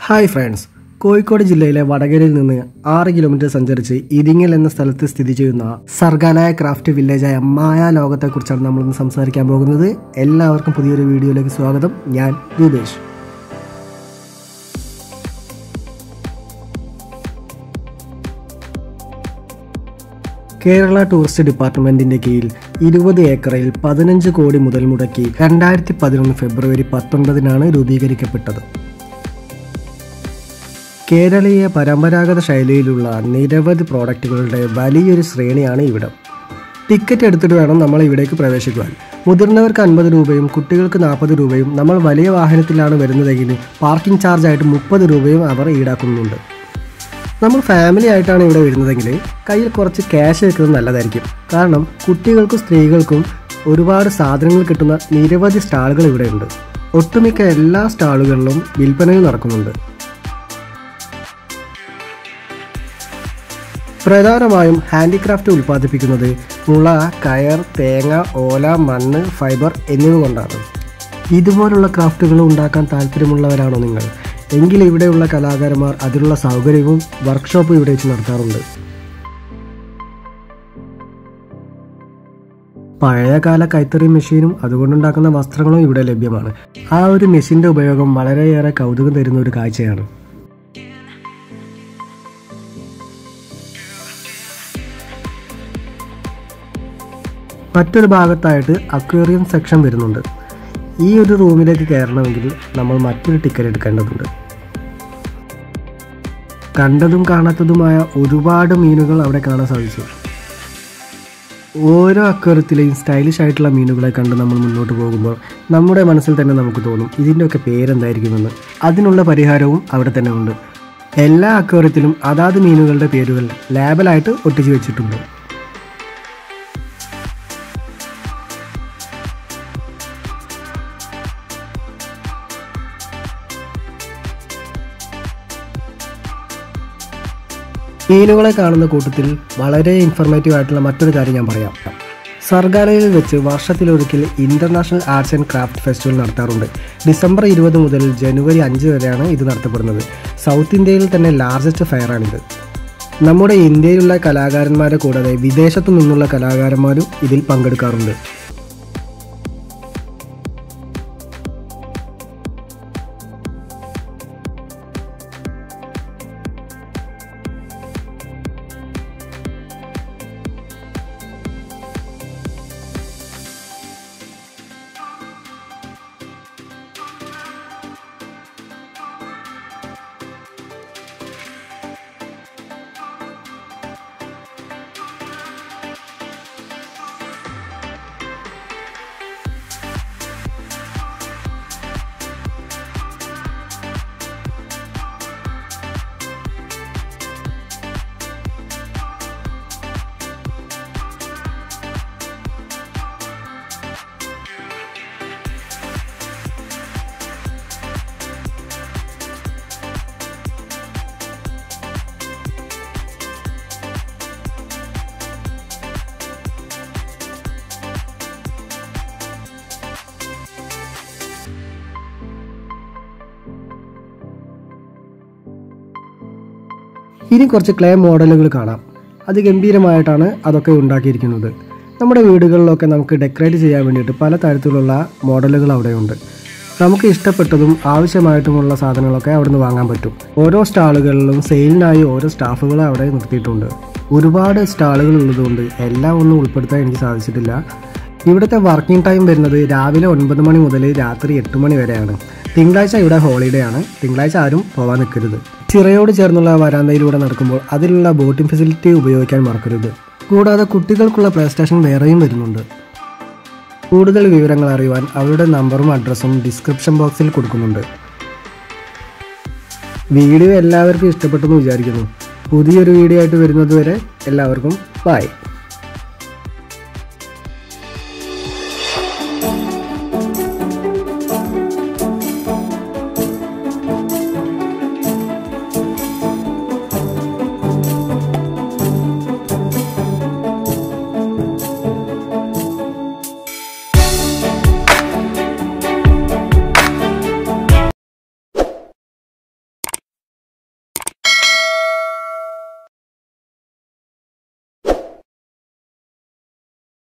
hi friends Kozhikode ജില്ലയിലെ വടകരയിൽ നിന്ന് ആറ് കിലോമീറ്റർ സഞ്ചരിച്ച് ഇരിങ്ങൽ എന്ന സ്ഥലത്ത് സ്ഥിതി ചെയ്യുന്ന സർഗാനായ ക്രാഫ്റ്റ് വില്ലേജായ മായ ലോകത്തെക്കുറിച്ചാണ് നമ്മളിന്ന് സംസാരിക്കാൻ പോകുന്നത് എല്ലാവർക്കും പുതിയൊരു വീഡിയോയിലേക്ക് സ്വാഗതം ഞാൻ രൂപേഷ് കേരള ടൂറിസ്റ്റ് ഡിപ്പാർട്ട്മെന്റിന്റെ കീഴിൽ ഇരുപത് ഏക്കറിൽ പതിനഞ്ച് കോടി മുതൽ മുടക്കി രണ്ടായിരത്തി പതിനൊന്ന് ഫെബ്രുവരി പത്തൊൻപതിനാണ് രൂപീകരിക്കപ്പെട്ടത് കേരളീയ പരമ്പരാഗത ശൈലിയിലുള്ള നിരവധി പ്രോഡക്റ്റുകളുടെ വലിയൊരു ശ്രേണിയാണ് ഇവിടം ടിക്കറ്റ് എടുത്തിട്ട് വേണം നമ്മൾ ഇവിടേക്ക് പ്രവേശിക്കുവാൻ മുതിർന്നവർക്ക് അൻപത് രൂപയും കുട്ടികൾക്ക് നാൽപ്പത് രൂപയും നമ്മൾ വലിയ വാഹനത്തിലാണ് വരുന്നതെങ്കിൽ പാർക്കിംഗ് ചാർജായിട്ട് മുപ്പത് രൂപയും അവർ ഈടാക്കുന്നുണ്ട് നമ്മൾ ഫാമിലി ആയിട്ടാണ് ഇവിടെ വരുന്നതെങ്കിൽ കയ്യിൽ കുറച്ച് ക്യാഷ് വെക്കുന്നത് നല്ലതായിരിക്കും കാരണം കുട്ടികൾക്കും സ്ത്രീകൾക്കും ഒരുപാട് സാധനങ്ങൾ കിട്ടുന്ന നിരവധി സ്റ്റാളുകൾ ഇവിടെയുണ്ട് ഒട്ടുമിക്ക എല്ലാ സ്റ്റാളുകളിലും വിൽപ്പനയും നടക്കുന്നുണ്ട് പ്രധാനമായും ഹാൻഡിക്രാഫ്റ്റ് ഉൽപ്പാദിപ്പിക്കുന്നത് മുള കയർ തേങ്ങ ഓല മണ്ണ് ഫൈബർ എന്നിവ കൊണ്ടാണ് ഇതുപോലുള്ള ക്രാഫ്റ്റുകൾ ഉണ്ടാക്കാൻ താല്പര്യമുള്ളവരാണോ നിങ്ങൾ എങ്കിൽ ഇവിടെയുള്ള കലാകാരന്മാർ അതിനുള്ള സൗകര്യവും വർക്ക്ഷോപ്പും ഇവിടെ വെച്ച് നടത്താറുണ്ട് പഴയകാല കൈത്തറി മെഷീനും അതുകൊണ്ടുണ്ടാക്കുന്ന വസ്ത്രങ്ങളും ഇവിടെ ലഭ്യമാണ് ആ ഒരു മെഷീന്റെ ഉപയോഗം വളരെയേറെ കൗതുകം തരുന്ന ഒരു കാഴ്ചയാണ് മറ്റൊരു ഭാഗത്തായിട്ട് അക്വേറിയം സെക്ഷൻ വരുന്നുണ്ട് ഈ ഒരു റൂമിലേക്ക് കയറണമെങ്കിൽ നമ്മൾ മറ്റൊരു ടിക്കറ്റ് എടുക്കേണ്ടതുണ്ട് കണ്ടതും കാണാത്തതുമായ ഒരുപാട് മീനുകൾ അവിടെ കാണാൻ സാധിച്ചു ഓരോ അക്വേറിയത്തിലെയും സ്റ്റൈലിഷ് ആയിട്ടുള്ള മീനുകളെ കണ്ട് നമ്മൾ മുന്നോട്ട് പോകുമ്പോൾ നമ്മുടെ മനസ്സിൽ തന്നെ നമുക്ക് തോന്നും ഇതിൻ്റെയൊക്കെ പേരെന്തായിരിക്കുമെന്ന് അതിനുള്ള പരിഹാരവും അവിടെ തന്നെ ഉണ്ട് എല്ലാ അക്വേറിയത്തിലും അതാത് മീനുകളുടെ പേരുകൾ ലേബലായിട്ട് ഒട്ടിച്ചു വെച്ചിട്ടുണ്ട് മീനുകളെ കാണുന്ന കൂട്ടത്തിൽ വളരെ ഇൻഫർമേറ്റീവ് ആയിട്ടുള്ള മറ്റൊരു കാര്യം ഞാൻ പറയാം സർഗാലയിൽ വെച്ച് വർഷത്തിലൊരിക്കൽ international arts and craft festival നടത്താറുണ്ട് ഡിസംബർ ഇരുപത് മുതൽ ജനുവരി അഞ്ച് വരെയാണ് ഇത് നടത്തപ്പെടുന്നത് സൗത്ത് ഇന്ത്യയിൽ തന്നെ ലാർജസ്റ്റ് ഫെയറാണിത് നമ്മുടെ ഇന്ത്യയിലുള്ള കലാകാരന്മാരെ കൂടാതെ വിദേശത്തു നിന്നുള്ള കലാകാരന്മാരും ഇതിൽ പങ്കെടുക്കാറുണ്ട് ഇനി കുറച്ച് ക്ലേ മോഡലുകൾ കാണാം അതിഗംഭീരമായിട്ടാണ് അതൊക്കെ ഉണ്ടാക്കിയിരിക്കുന്നത് നമ്മുടെ വീടുകളിലൊക്കെ നമുക്ക് ഡെക്കറേറ്റ് ചെയ്യാൻ വേണ്ടിയിട്ട് പല തരത്തിലുള്ള മോഡലുകൾ അവിടെയുണ്ട് നമുക്ക് ഇഷ്ടപ്പെട്ടതും ആവശ്യമായിട്ടുമുള്ള സാധനങ്ങളൊക്കെ അവിടെ നിന്ന് വാങ്ങാൻ പറ്റും ഓരോ സ്റ്റാളുകളിലും സെയിലിനായി ഓരോ സ്റ്റാഫുകളെ അവിടെ നിർത്തിയിട്ടുണ്ട് ഒരുപാട് സ്റ്റാളുകൾ ഉള്ളതുകൊണ്ട് എല്ലാം ഒന്നും ഉൾപ്പെടുത്താൻ എനിക്ക് സാധിച്ചിട്ടില്ല ഇവിടുത്തെ വർക്കിംഗ് ടൈം വരുന്നത് രാവിലെ ഒൻപത് മണി മുതൽ രാത്രി എട്ട് മണി വരെയാണ് തിങ്കളാഴ്ച ഇവിടെ ഹോളിഡേ ആണ് തിങ്കളാഴ്ച ആരും പോകാൻ നിൽക്കരുത് ചിറയോട് ചേർന്നുള്ള വരാന്തയിലൂടെ നടക്കുമ്പോൾ അതിലുള്ള ബോട്ടിംഗ് ഫെസിലിറ്റി ഉപയോഗിക്കാൻ മറക്കരുത് കൂടാതെ കുട്ടികൾക്കുള്ള പ്ലേ സ്റ്റേഷൻ വേറെയും വരുന്നുണ്ട് കൂടുതൽ വിവരങ്ങൾ അറിയുവാൻ അവരുടെ നമ്പറും അഡ്രസ്സും ഡിസ്ക്രിപ്ഷൻ ബോക്സിൽ കൊടുക്കുന്നുണ്ട് വീഡിയോ എല്ലാവർക്കും ഇഷ്ടപ്പെട്ടെന്ന് വിചാരിക്കുന്നു പുതിയൊരു വീഡിയോ ആയിട്ട് വരുന്നത് വരെ എല്ലാവർക്കും ബൈ